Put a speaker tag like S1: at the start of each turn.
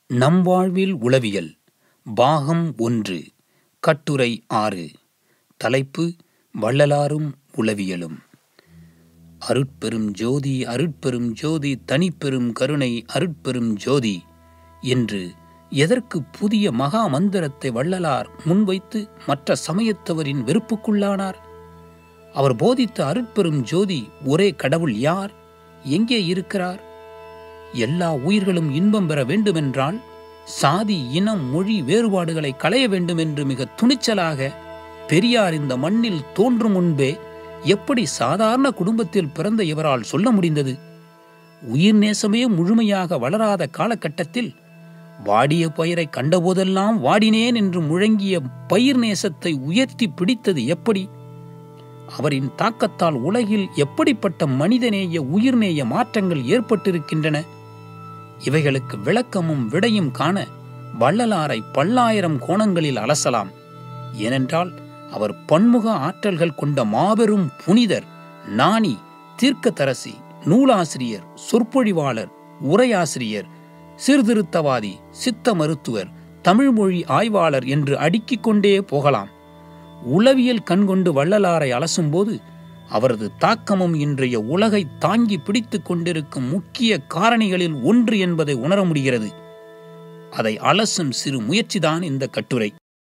S1: நம் வாழ்வில் உளவியல் பாகம் ஒன்று கட்டுரை ஆறு தலைப்பு வள்ளலாரும் உளவியலும் அருட்பெரும் ஜோதி அருட்பெரும் ஜோதி தனிப்பெரும் கருணை அருட்பெரும் ஜோதி என்று எதற்கு புதிய மகா மந்திரத்தை வள்ளலார் முன்வைத்து மற்ற சமயத்தவரின் வெறுப்புக்குள்ளானார் அவர் போதித்த அருட்பெரும் ஜோதி ஒரே கடவுள் யார் எங்கே இருக்கிறார் எல்லா உயிர்களும் இன்பம் பெற வேண்டுமென்றால் சாதி இனம் மொழி வேறுபாடுகளை களைய வேண்டும் என்று மிக துணிச்சலாக பெரியார் இந்த மண்ணில் தோன்றும் முன்பே எப்படி சாதாரண குடும்பத்தில் பிறந்த இவரால் சொல்ல முடிந்தது உயிர் நேசமே முழுமையாக வளராத காலகட்டத்தில் வாடிய பயிரை கண்டபோதெல்லாம் வாடினேன் என்று முழங்கிய பயிர் நேசத்தை உயர்த்தி பிடித்தது எப்படி அவரின் தாக்கத்தால் உலகில் எப்படிப்பட்ட மனிதநேய உயிர்நேய மாற்றங்கள் ஏற்பட்டிருக்கின்றன இவைகளுக்கு விளக்கமும் விடையும் காண வள்ளலாரை பல்லாயிரம் கோணங்களில் அலசலாம் ஏனென்றால் அவர் பன்முக ஆற்றல்கள் கொண்ட மாபெரும் புனிதர் நாணி தீர்க்கதரசி நூலாசிரியர் சொற்பொழிவாளர் உரையாசிரியர் சீர்திருத்தவாதி சித்த மருத்துவர் தமிழ்மொழி ஆய்வாளர் என்று அடுக்கிக் கொண்டே போகலாம் உளவியல் கண்கொண்டு வள்ளலாரை அலசும்போது அவரது தாக்கமும் இன்றைய உலகை தாங்கி பிடித்துக் கொண்டிருக்கும் முக்கிய காரணிகளில் ஒன்று என்பதை உணர முடிகிறது அதை அலசும் சிறு முயற்சிதான் இந்த கட்டுரை